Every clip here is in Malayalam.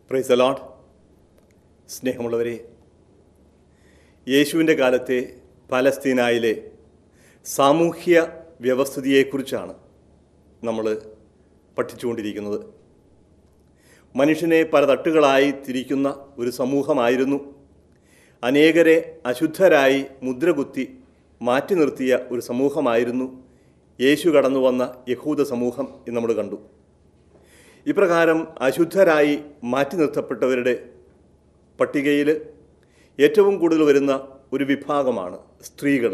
പ്രൈസ് അലോട്ട് സ്നേഹമുള്ളവരെ യേശുവിൻ്റെ കാലത്തെ പാലസ്തീനായിലെ സാമൂഹ്യ വ്യവസ്ഥിതിയെക്കുറിച്ചാണ് നമ്മൾ പഠിച്ചുകൊണ്ടിരിക്കുന്നത് മനുഷ്യനെ പല തട്ടുകളായി തിരിക്കുന്ന ഒരു സമൂഹമായിരുന്നു അനേകരെ അശുദ്ധരായി മുദ്രകുത്തി മാറ്റി നിർത്തിയ ഒരു സമൂഹമായിരുന്നു യേശു കടന്നു വന്ന യഹൂദ സമൂഹം എന്ന് നമ്മൾ കണ്ടു ഇപ്രകാരം അശുദ്ധരായി മാറ്റി നിർത്തപ്പെട്ടവരുടെ പട്ടികയിൽ ഏറ്റവും കൂടുതൽ വരുന്ന ഒരു വിഭാഗമാണ് സ്ത്രീകൾ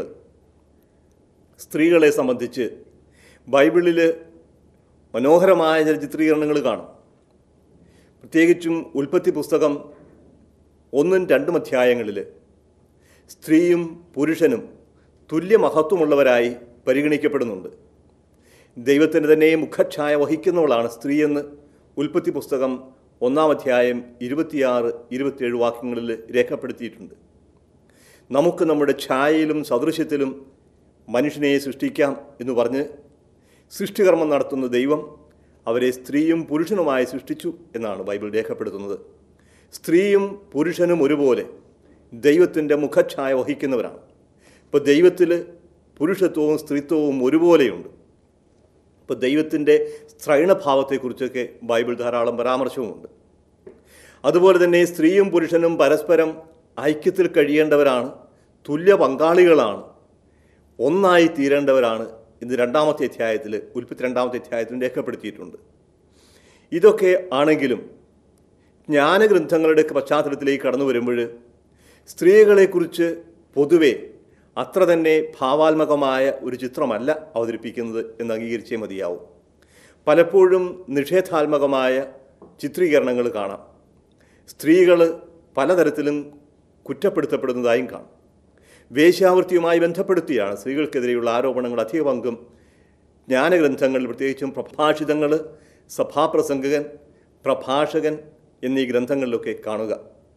സ്ത്രീകളെ സംബന്ധിച്ച് ബൈബിളിൽ മനോഹരമായ ചില ചിത്രീകരണങ്ങൾ കാണും പ്രത്യേകിച്ചും ഉൽപ്പത്തി പുസ്തകം ഒന്നും രണ്ടും അധ്യായങ്ങളിൽ സ്ത്രീയും പുരുഷനും തുല്യ മഹത്വമുള്ളവരായി പരിഗണിക്കപ്പെടുന്നുണ്ട് ദൈവത്തിൻ്റെ തന്നെ മുഖഛായ വഹിക്കുന്നവളാണ് സ്ത്രീയെന്ന് ഉൽപ്പത്തി പുസ്തകം ഒന്നാം അധ്യായം ഇരുപത്തിയാറ് ഇരുപത്തിയേഴ് വാക്യങ്ങളിൽ രേഖപ്പെടുത്തിയിട്ടുണ്ട് നമുക്ക് നമ്മുടെ ഛായയിലും സദൃശ്യത്തിലും മനുഷ്യനെ സൃഷ്ടിക്കാം എന്ന് പറഞ്ഞ് സൃഷ്ടികർമ്മം നടത്തുന്ന ദൈവം അവരെ സ്ത്രീയും പുരുഷനുമായി സൃഷ്ടിച്ചു എന്നാണ് ബൈബിൾ രേഖപ്പെടുത്തുന്നത് സ്ത്രീയും പുരുഷനും ഒരുപോലെ ദൈവത്തിൻ്റെ മുഖഛായ വഹിക്കുന്നവരാണ് ഇപ്പോൾ ദൈവത്തിൽ പുരുഷത്വവും സ്ത്രീത്വവും ഒരുപോലെയുണ്ട് ഇപ്പോൾ ദൈവത്തിൻ്റെ സ്ത്രൈണഭാവത്തെക്കുറിച്ചൊക്കെ ബൈബിൾ ധാരാളം പരാമർശവുമുണ്ട് അതുപോലെ തന്നെ സ്ത്രീയും പുരുഷനും പരസ്പരം ഐക്യത്തിൽ കഴിയേണ്ടവരാണ് തുല്യ പങ്കാളികളാണ് ഒന്നായി തീരേണ്ടവരാണ് ഇന്ന് രണ്ടാമത്തെ അധ്യായത്തിൽ ഉൽപ്പത്തി രണ്ടാമത്തെ അധ്യായത്തിൽ രേഖപ്പെടുത്തിയിട്ടുണ്ട് ഇതൊക്കെ ആണെങ്കിലും ജ്ഞാനഗ്രന്ഥങ്ങളുടെ പശ്ചാത്തലത്തിലേക്ക് കടന്നു വരുമ്പോൾ സ്ത്രീകളെക്കുറിച്ച് പൊതുവെ അത്ര തന്നെ ഭാവാത്മകമായ ഒരു ചിത്രമല്ല അവതരിപ്പിക്കുന്നത് എന്ന് അംഗീകരിച്ചേ മതിയാവും പലപ്പോഴും നിഷേധാത്മകമായ ചിത്രീകരണങ്ങൾ കാണാം സ്ത്രീകൾ പലതരത്തിലും കുറ്റപ്പെടുത്തപ്പെടുന്നതായും കാണാം വേശ്യാവൃത്തിയുമായി ബന്ധപ്പെടുത്തിയാണ് സ്ത്രീകൾക്കെതിരെയുള്ള ആരോപണങ്ങൾ അധിക പങ്കും ജ്ഞാനഗ്രന്ഥങ്ങളിൽ പ്രത്യേകിച്ചും പ്രഭാഷിതങ്ങൾ സഭാപ്രസംഗകൻ പ്രഭാഷകൻ എന്നീ ഗ്രന്ഥങ്ങളിലൊക്കെ കാണുക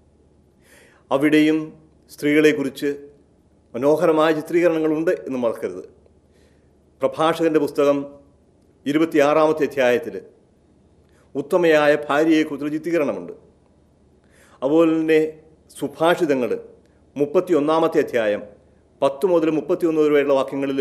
അവിടെയും സ്ത്രീകളെക്കുറിച്ച് മനോഹരമായ ചിത്രീകരണങ്ങളുണ്ട് എന്ന് മറക്കരുത് പ്രഭാഷകൻ്റെ പുസ്തകം ഇരുപത്തിയാറാമത്തെ അധ്യായത്തിൽ ഉത്തമയായ ഭാര്യയെക്കുറിച്ചുള്ള ചിത്രീകരണമുണ്ട് അതുപോലെ തന്നെ സുഭാഷിതങ്ങൾ മുപ്പത്തി ഒന്നാമത്തെ അധ്യായം പത്ത് മുതൽ മുപ്പത്തിയൊന്ന് വരെയുള്ള വാക്യങ്ങളിൽ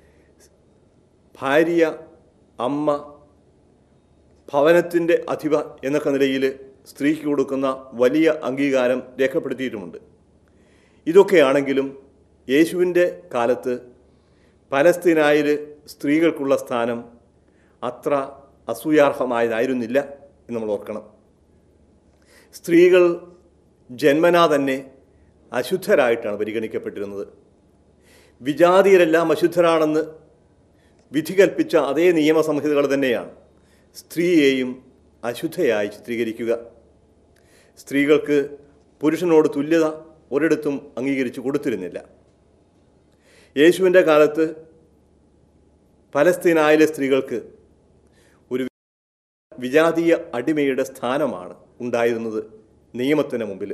ഭാര്യ അമ്മ ഭവനത്തിൻ്റെ അധിപ എന്നൊക്കെ നിലയിൽ സ്ത്രീക്ക് കൊടുക്കുന്ന വലിയ അംഗീകാരം രേഖപ്പെടുത്തിയിട്ടുമുണ്ട് ഇതൊക്കെയാണെങ്കിലും യേശുവിൻ്റെ കാലത്ത് പലസ്തീനായിൽ സ്ത്രീകൾക്കുള്ള സ്ഥാനം അത്ര അസൂയാർഹമായതായിരുന്നില്ല എന്ന് നമ്മൾ ഓർക്കണം സ്ത്രീകൾ ജന്മനാ തന്നെ അശുദ്ധരായിട്ടാണ് പരിഗണിക്കപ്പെട്ടിരുന്നത് വിജാതീയരെല്ലാം അശുദ്ധരാണെന്ന് വിധി കൽപ്പിച്ച അതേ നിയമസംഹിതകൾ തന്നെയാണ് സ്ത്രീയെയും അശുദ്ധയായി ചിത്രീകരിക്കുക സ്ത്രീകൾക്ക് പുരുഷനോട് തുല്യത ഒരിടത്തും അംഗീകരിച്ചു കൊടുത്തിരുന്നില്ല യേശുവിൻ്റെ കാലത്ത് പലസ്തീനായിലെ സ്ത്രീകൾക്ക് ഒരു വിജാതീയ അടിമയുടെ സ്ഥാനമാണ് ഉണ്ടായിരുന്നത് നിയമത്തിന് മുമ്പിൽ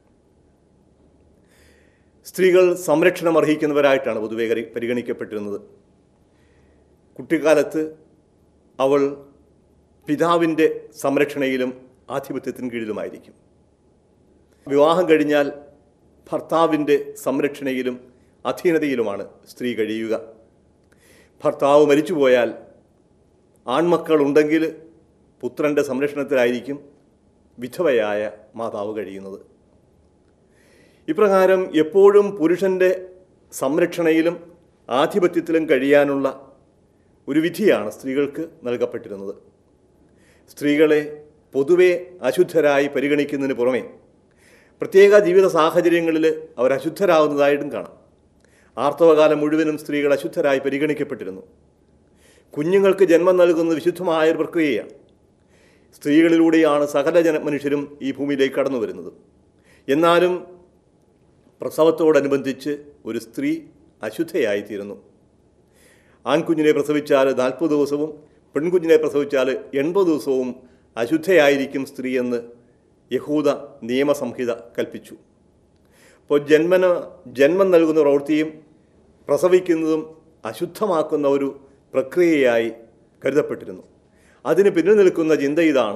സ്ത്രീകൾ സംരക്ഷണം അർഹിക്കുന്നവരായിട്ടാണ് പൊതുവെ കരി- പരിഗണിക്കപ്പെട്ടിരുന്നത് കുട്ടിക്കാലത്ത് അവൾ പിതാവിൻ്റെ സംരക്ഷണയിലും ആധിപത്യത്തിന് കീഴിലുമായിരിക്കും വിവാഹം കഴിഞ്ഞാൽ ഭർത്താവിൻ്റെ സംരക്ഷണയിലും അധീനതയിലുമാണ് സ്ത്രീ കഴിയുക ഭർത്താവ് മരിച്ചുപോയാൽ ആൺമക്കൾ ഉണ്ടെങ്കിൽ പുത്രൻ്റെ സംരക്ഷണത്തിലായിരിക്കും വിധവയായ മാതാവ് കഴിയുന്നത് ഇപ്രകാരം എപ്പോഴും പുരുഷൻ്റെ സംരക്ഷണയിലും ആധിപത്യത്തിലും കഴിയാനുള്ള ഒരു വിധിയാണ് സ്ത്രീകൾക്ക് നൽകപ്പെട്ടിരുന്നത് സ്ത്രീകളെ പൊതുവെ അശുദ്ധരായി പരിഗണിക്കുന്നതിന് പുറമെ പ്രത്യേക ജീവിത സാഹചര്യങ്ങളിൽ അവർ അശുദ്ധരാകുന്നതായിട്ടും കാണാം ആർത്തവകാലം മുഴുവനും സ്ത്രീകൾ അശുദ്ധരായി പരിഗണിക്കപ്പെട്ടിരുന്നു കുഞ്ഞുങ്ങൾക്ക് ജന്മം നൽകുന്നത് വിശുദ്ധമായ ഒരു പ്രക്രിയയാണ് സ്ത്രീകളിലൂടെയാണ് സകല ജന മനുഷ്യരും ഈ ഭൂമിയിലേക്ക് കടന്നു വരുന്നത് എന്നാലും പ്രസവത്തോടനുബന്ധിച്ച് ഒരു സ്ത്രീ അശുദ്ധയായിത്തീരുന്നു ആൺകുഞ്ഞിനെ പ്രസവിച്ചാൽ നാൽപ്പത് ദിവസവും പെൺകുഞ്ഞിനെ പ്രസവിച്ചാൽ എൺപത് ദിവസവും അശുദ്ധയായിരിക്കും സ്ത്രീ എന്ന് യഹൂദ നിയമസംഹിത കൽപ്പിച്ചു അപ്പോൾ ജന്മന ജന്മം നൽകുന്ന പ്രവൃത്തിയും പ്രസവിക്കുന്നതും അശുദ്ധമാക്കുന്ന ഒരു പ്രക്രിയയായി കരുതപ്പെട്ടിരുന്നു അതിന് പിന്നിൽ നിൽക്കുന്ന ചിന്ത ഇതാണ്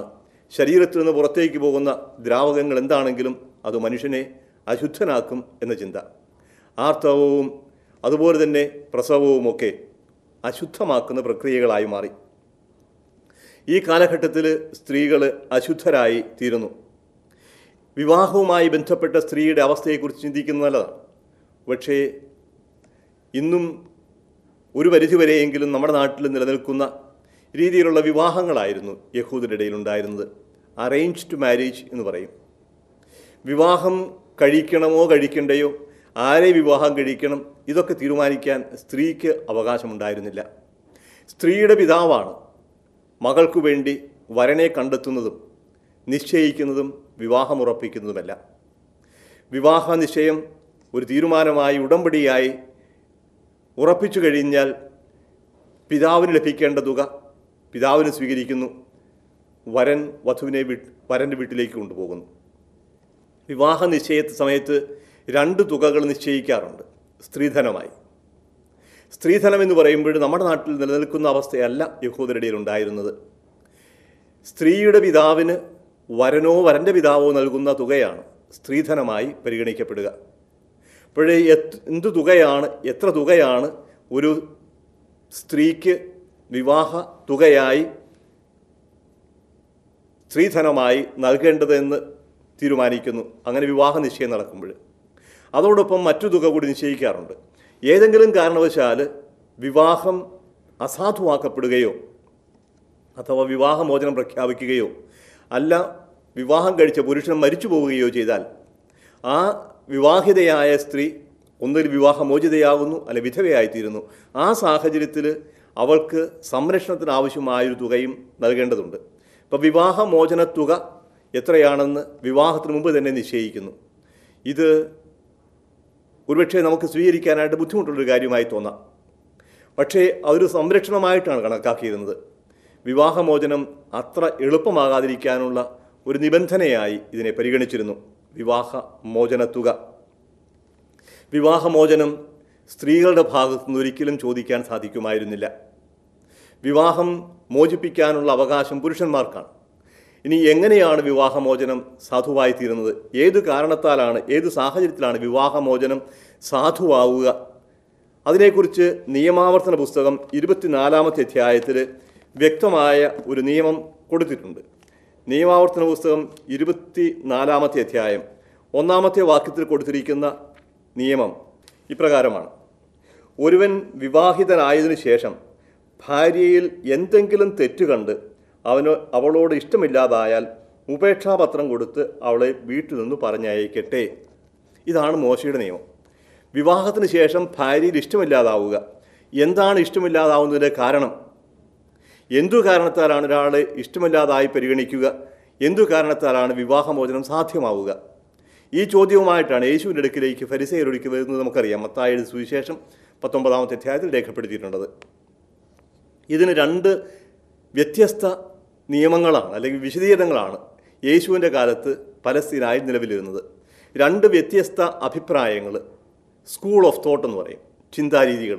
ശരീരത്തിൽ നിന്ന് പുറത്തേക്ക് പോകുന്ന ദ്രാവകങ്ങൾ എന്താണെങ്കിലും അത് മനുഷ്യനെ അശുദ്ധനാക്കും എന്ന ചിന്ത ആർത്തവവും അതുപോലെ തന്നെ പ്രസവവുമൊക്കെ അശുദ്ധമാക്കുന്ന പ്രക്രിയകളായി മാറി ഈ കാലഘട്ടത്തിൽ സ്ത്രീകൾ അശുദ്ധരായി തീരുന്നു വിവാഹവുമായി ബന്ധപ്പെട്ട സ്ത്രീയുടെ അവസ്ഥയെക്കുറിച്ച് ചിന്തിക്കുന്നത് നല്ലതാണ് പക്ഷേ ഇന്നും ഒരു പരിധിവരെയെങ്കിലും നമ്മുടെ നാട്ടിൽ നിലനിൽക്കുന്ന രീതിയിലുള്ള വിവാഹങ്ങളായിരുന്നു യഹൂദരുടെ ഇടയിൽ ഉണ്ടായിരുന്നത് അറേഞ്ച്ഡ് മാരേജ് എന്ന് പറയും വിവാഹം കഴിക്കണമോ കഴിക്കണ്ടയോ ആരെ വിവാഹം കഴിക്കണം ഇതൊക്കെ തീരുമാനിക്കാൻ സ്ത്രീക്ക് അവകാശമുണ്ടായിരുന്നില്ല സ്ത്രീയുടെ പിതാവാണ് മകൾക്കു വേണ്ടി വരനെ കണ്ടെത്തുന്നതും നിശ്ചയിക്കുന്നതും വിവാഹമുറപ്പിക്കുന്നതുമല്ല വിവാഹ നിശ്ചയം ഒരു തീരുമാനമായി ഉടമ്പടിയായി ഉറപ്പിച്ചു കഴിഞ്ഞാൽ പിതാവിന് ലഭിക്കേണ്ട തുക പിതാവിന് സ്വീകരിക്കുന്നു വരൻ വധുവിനെ വീട്ട് വരൻ്റെ വീട്ടിലേക്ക് കൊണ്ടുപോകുന്നു വിവാഹ നിശ്ചയ സമയത്ത് രണ്ട് തുകകൾ നിശ്ചയിക്കാറുണ്ട് സ്ത്രീധനമായി സ്ത്രീധനം എന്ന് പറയുമ്പോൾ നമ്മുടെ നാട്ടിൽ നിലനിൽക്കുന്ന അവസ്ഥയല്ല യഹൂദരുടെ ഇടയിൽ ഉണ്ടായിരുന്നത് സ്ത്രീയുടെ പിതാവിന് വരനോ വരൻ്റെ പിതാവോ നൽകുന്ന തുകയാണ് സ്ത്രീധനമായി പരിഗണിക്കപ്പെടുക അപ്പോഴേ എത് എന്ത് തുകയാണ് എത്ര തുകയാണ് ഒരു സ്ത്രീക്ക് വിവാഹ തുകയായി സ്ത്രീധനമായി നൽകേണ്ടതെന്ന് തീരുമാനിക്കുന്നു അങ്ങനെ വിവാഹ നിശ്ചയം നടക്കുമ്പോൾ അതോടൊപ്പം മറ്റു തുക കൂടി നിശ്ചയിക്കാറുണ്ട് ഏതെങ്കിലും കാരണവശാൽ വിവാഹം അസാധുവാക്കപ്പെടുകയോ അഥവാ വിവാഹമോചനം പ്രഖ്യാപിക്കുകയോ അല്ല വിവാഹം കഴിച്ച പുരുഷൻ മരിച്ചു പോവുകയോ ചെയ്താൽ ആ വിവാഹിതയായ സ്ത്രീ ഒന്നിൽ വിവാഹമോചിതയാകുന്നു അല്ലെ വിധവയായിത്തീരുന്നു ആ സാഹചര്യത്തിൽ അവൾക്ക് സംരക്ഷണത്തിന് ആവശ്യമായൊരു തുകയും നൽകേണ്ടതുണ്ട് ഇപ്പോൾ വിവാഹമോചന തുക എത്രയാണെന്ന് വിവാഹത്തിന് മുമ്പ് തന്നെ നിശ്ചയിക്കുന്നു ഇത് ഒരുപക്ഷെ നമുക്ക് സ്വീകരിക്കാനായിട്ട് ബുദ്ധിമുട്ടുള്ളൊരു കാര്യമായി തോന്നാം പക്ഷേ അതൊരു സംരക്ഷണമായിട്ടാണ് കണക്കാക്കിയിരുന്നത് വിവാഹമോചനം അത്ര എളുപ്പമാകാതിരിക്കാനുള്ള ഒരു നിബന്ധനയായി ഇതിനെ പരിഗണിച്ചിരുന്നു വിവാഹ മോചന തുക വിവാഹമോചനം സ്ത്രീകളുടെ ഭാഗത്തു നിന്ന് ഒരിക്കലും ചോദിക്കാൻ സാധിക്കുമായിരുന്നില്ല വിവാഹം മോചിപ്പിക്കാനുള്ള അവകാശം പുരുഷന്മാർക്കാണ് ഇനി എങ്ങനെയാണ് വിവാഹമോചനം സാധുവായി തീരുന്നത് ഏത് കാരണത്താലാണ് ഏത് സാഹചര്യത്തിലാണ് വിവാഹമോചനം സാധുവാവുക അതിനെക്കുറിച്ച് നിയമാവർത്തന പുസ്തകം ഇരുപത്തിനാലാമത്തെ അധ്യായത്തിൽ വ്യക്തമായ ഒരു നിയമം കൊടുത്തിട്ടുണ്ട് നിയമാവർത്തന പുസ്തകം ഇരുപത്തി നാലാമത്തെ അധ്യായം ഒന്നാമത്തെ വാക്യത്തിൽ കൊടുത്തിരിക്കുന്ന നിയമം ഇപ്രകാരമാണ് ഒരുവൻ വിവാഹിതനായതിനു ശേഷം ഭാര്യയിൽ എന്തെങ്കിലും തെറ്റ് കണ്ട് അവന് അവളോട് ഇഷ്ടമില്ലാതായാൽ ഉപേക്ഷാപത്രം കൊടുത്ത് അവളെ വീട്ടിൽ നിന്ന് പറഞ്ഞയക്കട്ടെ ഇതാണ് മോശയുടെ നിയമം വിവാഹത്തിന് ശേഷം ഭാര്യയിൽ ഇഷ്ടമില്ലാതാവുക എന്താണ് ഇഷ്ടമില്ലാതാവുന്നതിൻ്റെ കാരണം എന്തു കാരണത്താലാണ് ഒരാളെ ഇഷ്ടമില്ലാതായി പരിഗണിക്കുക എന്തു കാരണത്താലാണ് വിവാഹമോചനം സാധ്യമാവുക ഈ ചോദ്യവുമായിട്ടാണ് യേശുവിൻ്റെ അടുക്കിലേക്ക് ഫരിസയരൊടുക്കി വരുന്നത് നമുക്കറിയാം മത്തായുടെ സുവിശേഷം പത്തൊമ്പതാമത്തെ അധ്യായത്തിൽ രേഖപ്പെടുത്തിയിട്ടുള്ളത് ഇതിന് രണ്ട് വ്യത്യസ്ത നിയമങ്ങളാണ് അല്ലെങ്കിൽ വിശദീകരണങ്ങളാണ് യേശുവിൻ്റെ കാലത്ത് പലസ്തീനായി നിലവിലിരുന്നത് രണ്ട് വ്യത്യസ്ത അഭിപ്രായങ്ങൾ സ്കൂൾ ഓഫ് തോട്ട് എന്ന് പറയും ചിന്താരീതികൾ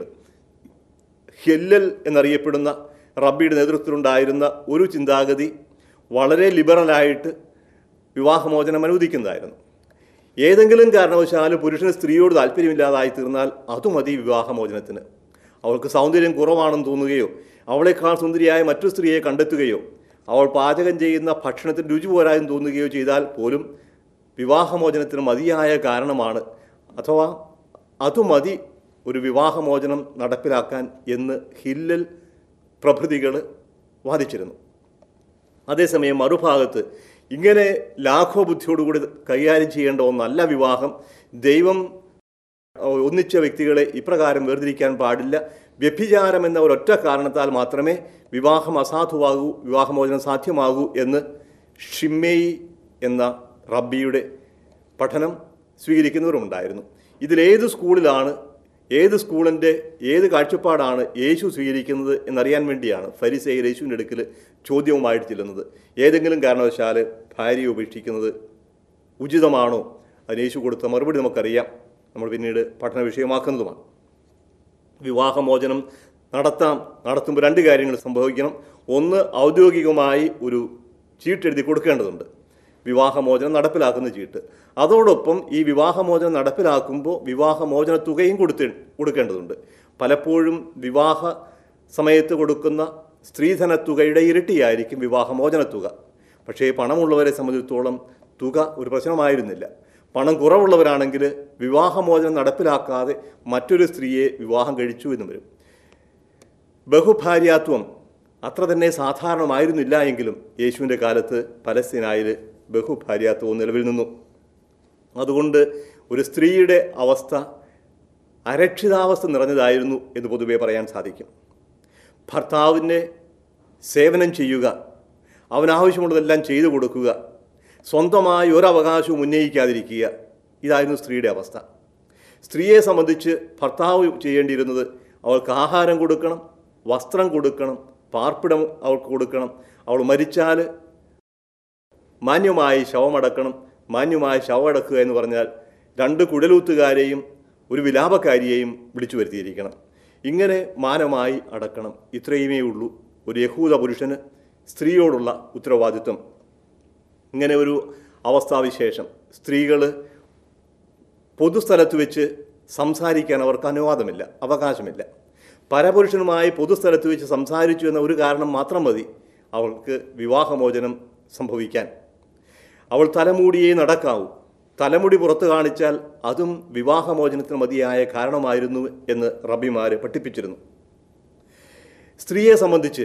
ഹെല്ലൽ എന്നറിയപ്പെടുന്ന റബ്ബിയുടെ നേതൃത്വത്തിലുണ്ടായിരുന്ന ഒരു ചിന്താഗതി വളരെ ലിബറലായിട്ട് വിവാഹമോചനം അനുവദിക്കുന്നതായിരുന്നു ഏതെങ്കിലും കാരണവശാൽ പുരുഷന് സ്ത്രീയോട് താല്പര്യമില്ലാതായി തീർന്നാൽ അത് മതി വിവാഹമോചനത്തിന് അവൾക്ക് സൗന്ദര്യം കുറവാണെന്ന് തോന്നുകയോ അവളെക്കാൾ സുന്ദരിയായ മറ്റു സ്ത്രീയെ കണ്ടെത്തുകയോ അവൾ പാചകം ചെയ്യുന്ന ഭക്ഷണത്തിന് രുചി പോരായെന്ന് തോന്നുകയോ ചെയ്താൽ പോലും വിവാഹമോചനത്തിന് മതിയായ കാരണമാണ് അഥവാ അത് മതി ഒരു വിവാഹമോചനം നടപ്പിലാക്കാൻ എന്ന് ഹില്ലൽ പ്രഭൃതികൾ വാദിച്ചിരുന്നു അതേസമയം മറുഭാഗത്ത് ഇങ്ങനെ ലാഘവബുദ്ധിയോടുകൂടി കൈകാര്യം ചെയ്യേണ്ട ഒന്നല്ല വിവാഹം ദൈവം ഒന്നിച്ച വ്യക്തികളെ ഇപ്രകാരം വേർതിരിക്കാൻ പാടില്ല വ്യഭിചാരം എന്ന ഒരൊറ്റ കാരണത്താൽ മാത്രമേ വിവാഹം അസാധുവാകൂ വിവാഹമോചനം സാധ്യമാകൂ എന്ന് ഷിമ്മേയി എന്ന റബ്ബിയുടെ പഠനം സ്വീകരിക്കുന്നവരുമുണ്ടായിരുന്നു ഇതിലേത് സ്കൂളിലാണ് ഏത് സ്കൂളിൻ്റെ ഏത് കാഴ്ചപ്പാടാണ് യേശു സ്വീകരിക്കുന്നത് എന്നറിയാൻ വേണ്ടിയാണ് ഫരിസേയർ യേശുവിൻ്റെ അടുക്കൽ ചോദ്യവുമായിട്ട് ചെല്ലുന്നത് ഏതെങ്കിലും കാരണവശാൽ ഭാര്യയെ ഉപേക്ഷിക്കുന്നത് ഉചിതമാണോ അതിന് യേശു കൊടുത്ത മറുപടി നമുക്കറിയാം നമ്മൾ പിന്നീട് പഠന വിഷയമാക്കുന്നതുമാണ് വിവാഹമോചനം നടത്താം നടത്തുമ്പോൾ രണ്ട് കാര്യങ്ങൾ സംഭവിക്കണം ഒന്ന് ഔദ്യോഗികമായി ഒരു ചീട്ടെഴുതി കൊടുക്കേണ്ടതുണ്ട് വിവാഹമോചനം നടപ്പിലാക്കുന്ന ചീട്ട് അതോടൊപ്പം ഈ വിവാഹമോചനം നടപ്പിലാക്കുമ്പോൾ വിവാഹമോചന തുകയും കൊടുത്ത് കൊടുക്കേണ്ടതുണ്ട് പലപ്പോഴും വിവാഹ സമയത്ത് കൊടുക്കുന്ന സ്ത്രീധന തുകയുടെ ഇരട്ടിയായിരിക്കും വിവാഹമോചന തുക പക്ഷേ പണമുള്ളവരെ സംബന്ധിച്ചിടത്തോളം തുക ഒരു പ്രശ്നമായിരുന്നില്ല പണം കുറവുള്ളവരാണെങ്കിൽ വിവാഹമോചനം നടപ്പിലാക്കാതെ മറ്റൊരു സ്ത്രീയെ വിവാഹം കഴിച്ചു എന്ന് വരും ബഹുഭാര്യാത്വം അത്ര തന്നെ സാധാരണമായിരുന്നില്ല എങ്കിലും യേശുവിൻ്റെ കാലത്ത് പലസ്തീനായിൽ ബഹുഭാര്യാത്വവും നിലവിൽ നിന്നു അതുകൊണ്ട് ഒരു സ്ത്രീയുടെ അവസ്ഥ അരക്ഷിതാവസ്ഥ നിറഞ്ഞതായിരുന്നു എന്ന് പൊതുവെ പറയാൻ സാധിക്കും ഭർത്താവിനെ സേവനം ചെയ്യുക അവനാവശ്യമുള്ളതെല്ലാം ചെയ്തു കൊടുക്കുക സ്വന്തമായി ഒരവകാശവും ഉന്നയിക്കാതിരിക്കുക ഇതായിരുന്നു സ്ത്രീയുടെ അവസ്ഥ സ്ത്രീയെ സംബന്ധിച്ച് ഭർത്താവ് ചെയ്യേണ്ടിയിരുന്നത് അവൾക്ക് ആഹാരം കൊടുക്കണം വസ്ത്രം കൊടുക്കണം പാർപ്പിടം അവൾക്ക് കൊടുക്കണം അവൾ മരിച്ചാൽ മാന്യമായി ശവമടക്കണം മാന്യമായി ശവമടക്കുക എന്ന് പറഞ്ഞാൽ രണ്ട് കുഴലൂത്തുകാരെയും ഒരു വിലാപക്കാരിയെയും വിളിച്ചു വരുത്തിയിരിക്കണം ഇങ്ങനെ മാനമായി അടക്കണം ഇത്രയുമേ ഉള്ളൂ ഒരു യഹൂദ പുരുഷന് സ്ത്രീയോടുള്ള ഉത്തരവാദിത്വം ഇങ്ങനെ ഒരു അവസ്ഥാവിശേഷം സ്ത്രീകൾ പൊതുസ്ഥലത്ത് വെച്ച് സംസാരിക്കാൻ അവർക്ക് അനുവാദമില്ല അവകാശമില്ല പരപുരുഷനുമായി പൊതുസ്ഥലത്ത് വെച്ച് സംസാരിച്ചു എന്ന ഒരു കാരണം മാത്രം മതി അവൾക്ക് വിവാഹമോചനം സംഭവിക്കാൻ അവൾ തലമൂടിയേ നടക്കാവൂ തലമുടി പുറത്തു കാണിച്ചാൽ അതും വിവാഹമോചനത്തിന് മതിയായ കാരണമായിരുന്നു എന്ന് റബിമാർ പഠിപ്പിച്ചിരുന്നു സ്ത്രീയെ സംബന്ധിച്ച്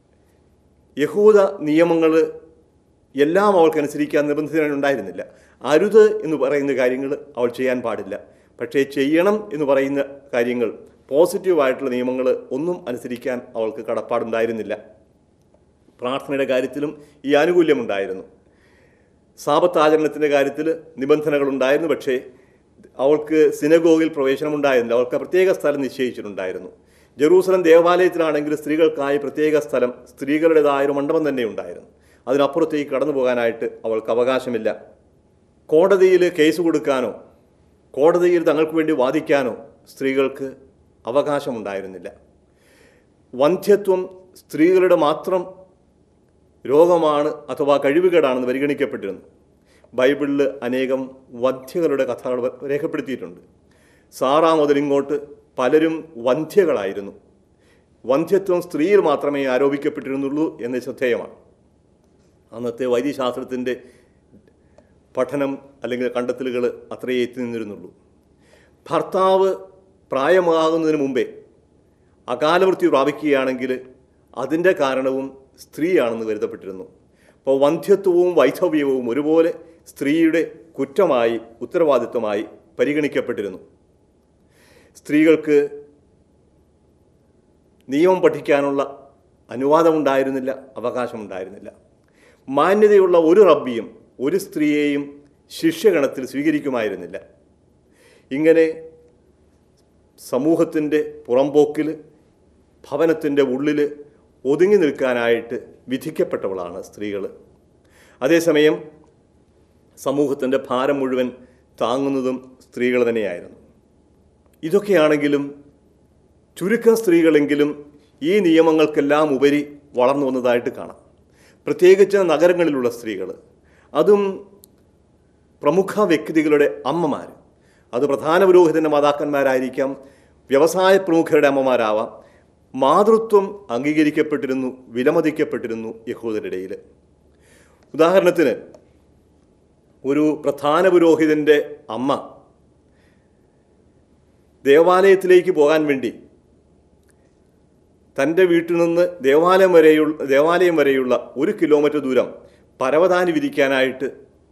യഹൂദ നിയമങ്ങൾ എല്ലാം അവൾക്കനുസരിക്കാൻ നിർബന്ധിതനുണ്ടായിരുന്നില്ല അരുത് എന്ന് പറയുന്ന കാര്യങ്ങൾ അവൾ ചെയ്യാൻ പാടില്ല പക്ഷേ ചെയ്യണം എന്ന് പറയുന്ന കാര്യങ്ങൾ പോസിറ്റീവായിട്ടുള്ള നിയമങ്ങൾ ഒന്നും അനുസരിക്കാൻ അവൾക്ക് കടപ്പാടുണ്ടായിരുന്നില്ല പ്രാർത്ഥനയുടെ കാര്യത്തിലും ഈ ആനുകൂല്യമുണ്ടായിരുന്നു സാപത്താചരണത്തിൻ്റെ കാര്യത്തിൽ നിബന്ധനകളുണ്ടായിരുന്നു പക്ഷേ അവൾക്ക് സിനഗോഗിൽ പ്രവേശനമുണ്ടായിരുന്നില്ല അവൾക്ക് പ്രത്യേക സ്ഥലം നിശ്ചയിച്ചിട്ടുണ്ടായിരുന്നു ജെറൂസലം ദേവാലയത്തിലാണെങ്കിൽ സ്ത്രീകൾക്കായി പ്രത്യേക സ്ഥലം സ്ത്രീകളുടേതായ ഒരു മണ്ഡപം തന്നെ ഉണ്ടായിരുന്നു അതിനപ്പുറത്തേക്ക് കടന്നു പോകാനായിട്ട് അവൾക്ക് അവകാശമില്ല കോടതിയിൽ കേസ് കൊടുക്കാനോ കോടതിയിൽ തങ്ങൾക്ക് വേണ്ടി വാദിക്കാനോ സ്ത്രീകൾക്ക് അവകാശമുണ്ടായിരുന്നില്ല വന്ധ്യത്വം സ്ത്രീകളുടെ മാത്രം രോഗമാണ് അഥവാ കഴിവുകേടാണെന്ന് പരിഗണിക്കപ്പെട്ടിരുന്നു ബൈബിളിൽ അനേകം വന്ധ്യകളുടെ കഥകൾ രേഖപ്പെടുത്തിയിട്ടുണ്ട് സാറാ മുതൽ ഇങ്ങോട്ട് പലരും വന്ധ്യകളായിരുന്നു വന്ധ്യത്വം സ്ത്രീയിൽ മാത്രമേ ആരോപിക്കപ്പെട്ടിരുന്നുള്ളൂ എന്ന് ശ്രദ്ധേയമാണ് അന്നത്തെ വൈദ്യശാസ്ത്രത്തിൻ്റെ പഠനം അല്ലെങ്കിൽ കണ്ടെത്തലുകൾ അത്രയേ എത്തി നിന്നിരുന്നുള്ളൂ ഭർത്താവ് പ്രായമാകുന്നതിന് മുമ്പേ അകാലമൃത്യു പ്രാപിക്കുകയാണെങ്കിൽ അതിൻ്റെ കാരണവും സ്ത്രീയാണെന്ന് കരുതപ്പെട്ടിരുന്നു അപ്പോൾ വന്ധ്യത്വവും വൈധവ്യവും ഒരുപോലെ സ്ത്രീയുടെ കുറ്റമായി ഉത്തരവാദിത്വമായി പരിഗണിക്കപ്പെട്ടിരുന്നു സ്ത്രീകൾക്ക് നിയമം പഠിക്കാനുള്ള അനുവാദമുണ്ടായിരുന്നില്ല അവകാശമുണ്ടായിരുന്നില്ല മാന്യതയുള്ള ഒരു റബ്ബിയും ഒരു സ്ത്രീയെയും ശിഷ്യഗണത്തിൽ സ്വീകരിക്കുമായിരുന്നില്ല ഇങ്ങനെ സമൂഹത്തിൻ്റെ പുറംപോക്കിൽ ഭവനത്തിൻ്റെ ഉള്ളിൽ ഒതുങ്ങി നിൽക്കാനായിട്ട് വിധിക്കപ്പെട്ടവളാണ് സ്ത്രീകൾ അതേസമയം സമൂഹത്തിൻ്റെ ഭാരം മുഴുവൻ താങ്ങുന്നതും സ്ത്രീകൾ തന്നെയായിരുന്നു ഇതൊക്കെയാണെങ്കിലും ചുരുക്കം സ്ത്രീകളെങ്കിലും ഈ നിയമങ്ങൾക്കെല്ലാം ഉപരി വളർന്നു വന്നതായിട്ട് കാണാം പ്രത്യേകിച്ച് നഗരങ്ങളിലുള്ള സ്ത്രീകൾ അതും പ്രമുഖ വ്യക്തികളുടെ അമ്മമാർ അത് പ്രധാന പുരോഹിതൻ്റെ മാതാക്കന്മാരായിരിക്കാം വ്യവസായ പ്രമുഖരുടെ അമ്മമാരാവാം മാതൃത്വം അംഗീകരിക്കപ്പെട്ടിരുന്നു വിലമതിക്കപ്പെട്ടിരുന്നു യഹൂദരുടെ ഇടയിൽ ഉദാഹരണത്തിന് ഒരു പ്രധാന പുരോഹിതൻ്റെ അമ്മ ദേവാലയത്തിലേക്ക് പോകാൻ വേണ്ടി തൻ്റെ വീട്ടിൽ നിന്ന് ദേവാലയം വരെയുള്ള ദേവാലയം വരെയുള്ള ഒരു കിലോമീറ്റർ ദൂരം പരവതാനി വിരിക്കാനായിട്ട്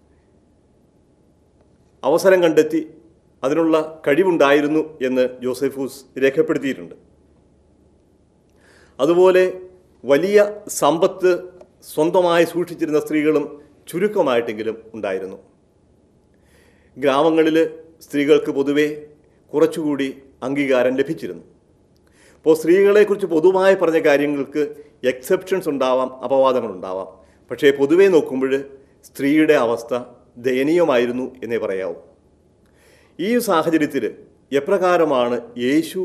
അവസരം കണ്ടെത്തി അതിനുള്ള കഴിവുണ്ടായിരുന്നു എന്ന് ജോസഫൂസ് രേഖപ്പെടുത്തിയിട്ടുണ്ട് അതുപോലെ വലിയ സമ്പത്ത് സ്വന്തമായി സൂക്ഷിച്ചിരുന്ന സ്ത്രീകളും ചുരുക്കമായിട്ടെങ്കിലും ഉണ്ടായിരുന്നു ഗ്രാമങ്ങളിൽ സ്ത്രീകൾക്ക് പൊതുവെ കുറച്ചുകൂടി അംഗീകാരം ലഭിച്ചിരുന്നു അപ്പോൾ സ്ത്രീകളെക്കുറിച്ച് പൊതുവായി പറഞ്ഞ കാര്യങ്ങൾക്ക് എക്സെപ്ഷൻസ് ഉണ്ടാവാം അപവാദങ്ങളുണ്ടാവാം പക്ഷേ പൊതുവെ നോക്കുമ്പോൾ സ്ത്രീയുടെ അവസ്ഥ ദയനീയമായിരുന്നു എന്നേ പറയാവൂ ഈ സാഹചര്യത്തിൽ എപ്രകാരമാണ് യേശു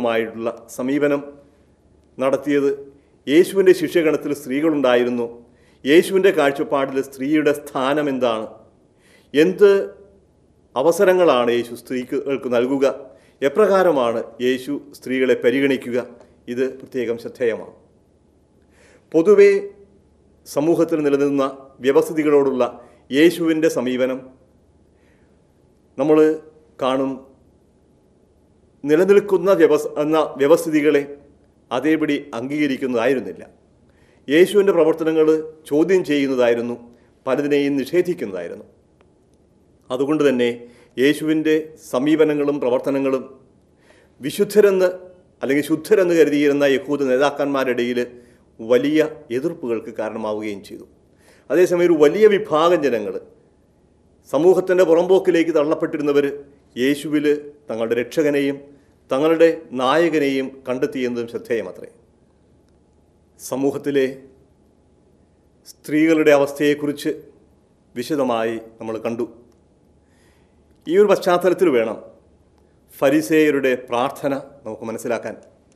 സ്ത്രീകളുമായിട്ടുള്ള സമീപനം നടത്തിയത് യേശുവിൻ്റെ ശിഷ്യഗണത്തിൽ സ്ത്രീകളുണ്ടായിരുന്നു യേശുവിൻ്റെ കാഴ്ചപ്പാടിൽ സ്ത്രീയുടെ സ്ഥാനം എന്താണ് എന്ത് അവസരങ്ങളാണ് യേശു സ്ത്രീകൾക്ക് നൽകുക എപ്രകാരമാണ് യേശു സ്ത്രീകളെ പരിഗണിക്കുക ഇത് പ്രത്യേകം ശ്രദ്ധേയമാണ് പൊതുവെ സമൂഹത്തിൽ നിലനിന്ന വ്യവസ്ഥിതികളോടുള്ള യേശുവിൻ്റെ സമീപനം നമ്മൾ കാണും നിലനിൽക്കുന്ന വ്യവസ് എന്ന വ്യവസ്ഥിതികളെ അതേപടി അംഗീകരിക്കുന്നതായിരുന്നില്ല യേശുവിൻ്റെ പ്രവർത്തനങ്ങൾ ചോദ്യം ചെയ്യുന്നതായിരുന്നു പലതിനെയും നിഷേധിക്കുന്നതായിരുന്നു അതുകൊണ്ട് തന്നെ യേശുവിൻ്റെ സമീപനങ്ങളും പ്രവർത്തനങ്ങളും വിശുദ്ധരെന്ന് അല്ലെങ്കിൽ ശുദ്ധരെന്ന് കരുതിയിരുന്ന യഹൂദ നേതാക്കന്മാരുടെ ഇടയിൽ വലിയ എതിർപ്പുകൾക്ക് കാരണമാവുകയും ചെയ്തു അതേസമയം ഒരു വലിയ വിഭാഗം ജനങ്ങൾ സമൂഹത്തിൻ്റെ പുറമ്പോക്കിലേക്ക് തള്ളപ്പെട്ടിരുന്നവർ യേശുവിൽ തങ്ങളുടെ രക്ഷകനെയും തങ്ങളുടെ നായകനെയും കണ്ടെത്തിയെന്നതും ശ്രദ്ധേയമത്രേ സമൂഹത്തിലെ സ്ത്രീകളുടെ അവസ്ഥയെക്കുറിച്ച് വിശദമായി നമ്മൾ കണ്ടു ഈ ഒരു പശ്ചാത്തലത്തിൽ വേണം ഫരിസേയരുടെ പ്രാർത്ഥന നമുക്ക് മനസ്സിലാക്കാൻ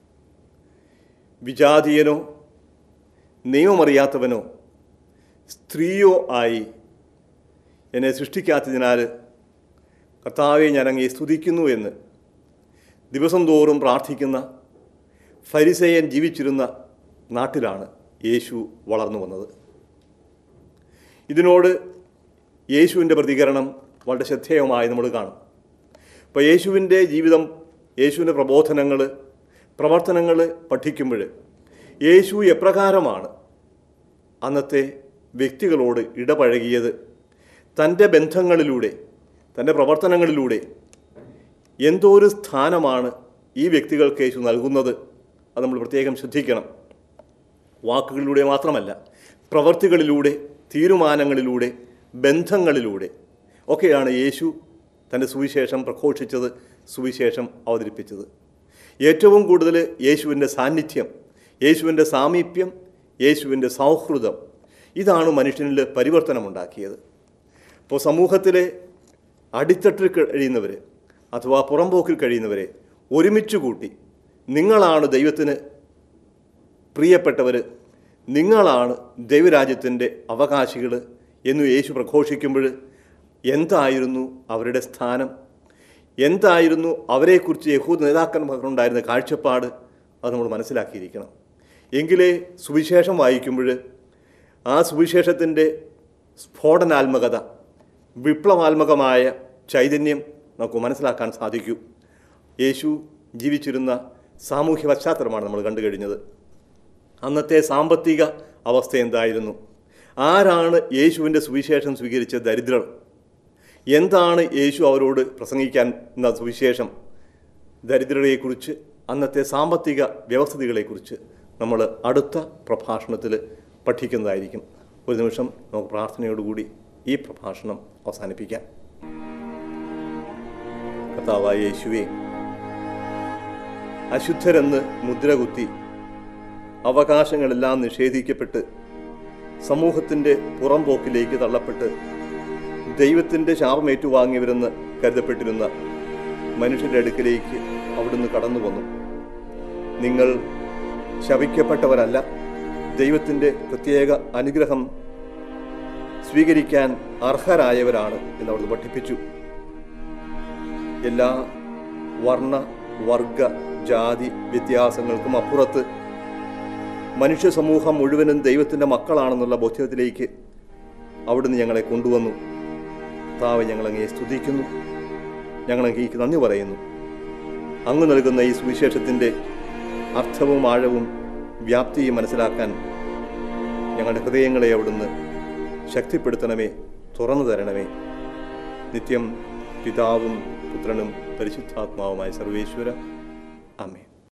വിജാതീയനോ നിയമമറിയാത്തവനോ സ്ത്രീയോ ആയി എന്നെ സൃഷ്ടിക്കാത്തതിനാൽ കർത്താവെ ഞാൻ അങ്ങേ സ്തുതിക്കുന്നു എന്ന് ദിവസം തോറും പ്രാർത്ഥിക്കുന്ന ഫരിസേയൻ ജീവിച്ചിരുന്ന നാട്ടിലാണ് യേശു വളർന്നു വന്നത് ഇതിനോട് യേശുവിൻ്റെ പ്രതികരണം വളരെ ശ്രദ്ധേയമായി നമ്മൾ കാണും ഇപ്പോൾ യേശുവിൻ്റെ ജീവിതം യേശുവിൻ്റെ പ്രബോധനങ്ങൾ പ്രവർത്തനങ്ങൾ പഠിക്കുമ്പോൾ യേശു എപ്രകാരമാണ് അന്നത്തെ വ്യക്തികളോട് ഇടപഴകിയത് തൻ്റെ ബന്ധങ്ങളിലൂടെ തൻ്റെ പ്രവർത്തനങ്ങളിലൂടെ എന്തോ ഒരു സ്ഥാനമാണ് ഈ വ്യക്തികൾക്ക് യേശു നൽകുന്നത് അത് നമ്മൾ പ്രത്യേകം ശ്രദ്ധിക്കണം വാക്കുകളിലൂടെ മാത്രമല്ല പ്രവർത്തികളിലൂടെ തീരുമാനങ്ങളിലൂടെ ബന്ധങ്ങളിലൂടെ ഒക്കെയാണ് യേശു തൻ്റെ സുവിശേഷം പ്രഘോഷിച്ചത് സുവിശേഷം അവതരിപ്പിച്ചത് ഏറ്റവും കൂടുതൽ യേശുവിൻ്റെ സാന്നിധ്യം യേശുവിൻ്റെ സാമീപ്യം യേശുവിൻ്റെ സൗഹൃദം ഇതാണ് മനുഷ്യനിൽ പരിവർത്തനമുണ്ടാക്കിയത് ഇപ്പോൾ സമൂഹത്തിലെ അടിത്തട്ടിൽ കഴിയുന്നവർ അഥവാ പുറംപോക്കിൽ കഴിയുന്നവരെ ഒരുമിച്ച് കൂട്ടി നിങ്ങളാണ് ദൈവത്തിന് പ്രിയപ്പെട്ടവർ നിങ്ങളാണ് ദൈവരാജ്യത്തിൻ്റെ അവകാശികൾ എന്ന് യേശു പ്രഘോഷിക്കുമ്പോൾ എന്തായിരുന്നു അവരുടെ സ്ഥാനം എന്തായിരുന്നു അവരെക്കുറിച്ച് യഹൂദ നേതാക്കന്മാർക്കുണ്ടായിരുന്ന കാഴ്ചപ്പാട് അത് നമ്മൾ മനസ്സിലാക്കിയിരിക്കണം എങ്കിലേ സുവിശേഷം വായിക്കുമ്പോൾ ആ സുവിശേഷത്തിൻ്റെ സ്ഫോടനാത്മകത വിപ്ലവാത്മകമായ ചൈതന്യം നമുക്ക് മനസ്സിലാക്കാൻ സാധിക്കൂ യേശു ജീവിച്ചിരുന്ന സാമൂഹ്യ പശ്ചാത്തലമാണ് നമ്മൾ കണ്ടു കഴിഞ്ഞത് അന്നത്തെ സാമ്പത്തിക അവസ്ഥ എന്തായിരുന്നു ആരാണ് യേശുവിൻ്റെ സുവിശേഷം സ്വീകരിച്ച ദരിദ്രർ എന്താണ് യേശു അവരോട് പ്രസംഗിക്കാൻ എന്ന സുവിശേഷം ദരിദ്രരെക്കുറിച്ച് അന്നത്തെ സാമ്പത്തിക വ്യവസ്ഥിതികളെക്കുറിച്ച് നമ്മൾ അടുത്ത പ്രഭാഷണത്തിൽ പഠിക്കുന്നതായിരിക്കും ഒരു നിമിഷം നമുക്ക് പ്രാർത്ഥനയോടുകൂടി ഈ പ്രഭാഷണം അവസാനിപ്പിക്കാം കർത്താവായ യേശുവേ അശുദ്ധരെന്ന് മുദ്രകുത്തി അവകാശങ്ങളെല്ലാം നിഷേധിക്കപ്പെട്ട് സമൂഹത്തിൻ്റെ പുറംപോക്കിലേക്ക് തള്ളപ്പെട്ട് ദൈവത്തിൻ്റെ ശാപം ഏറ്റുവാങ്ങിയവരെന്ന് കരുതപ്പെട്ടിരുന്ന മനുഷ്യരുടെ അടുക്കിലേക്ക് അവിടുന്ന് കടന്നു വന്നു നിങ്ങൾ ശപിക്കപ്പെട്ടവരല്ല ദൈവത്തിൻ്റെ പ്രത്യേക അനുഗ്രഹം സ്വീകരിക്കാൻ അർഹരായവരാണ് എന്ന് അവിടുന്ന് പഠിപ്പിച്ചു എല്ലാ വർണ്ണ വർഗ ജാതി വ്യത്യാസങ്ങൾക്കും അപ്പുറത്ത് മനുഷ്യ സമൂഹം മുഴുവനും ദൈവത്തിൻ്റെ മക്കളാണെന്നുള്ള ബോധ്യത്തിലേക്ക് അവിടുന്ന് ഞങ്ങളെ കൊണ്ടുവന്നു താവ് ഞങ്ങളങ്ങേ സ്തുതിക്കുന്നു ഞങ്ങളങ്ങേക്ക് നന്ദി പറയുന്നു അങ്ങ് നൽകുന്ന ഈ സുവിശേഷത്തിൻ്റെ അർത്ഥവും ആഴവും വ്യാപ്തിയും മനസ്സിലാക്കാൻ ഞങ്ങളുടെ ഹൃദയങ്ങളെ അവിടുന്ന് ശക്തിപ്പെടുത്തണമേ തുറന്നു തരണമേ നിത്യം പിതാവും പുത്രനും പരിശുദ്ധാത്മാവുമായ സർവേശ്വര അമേ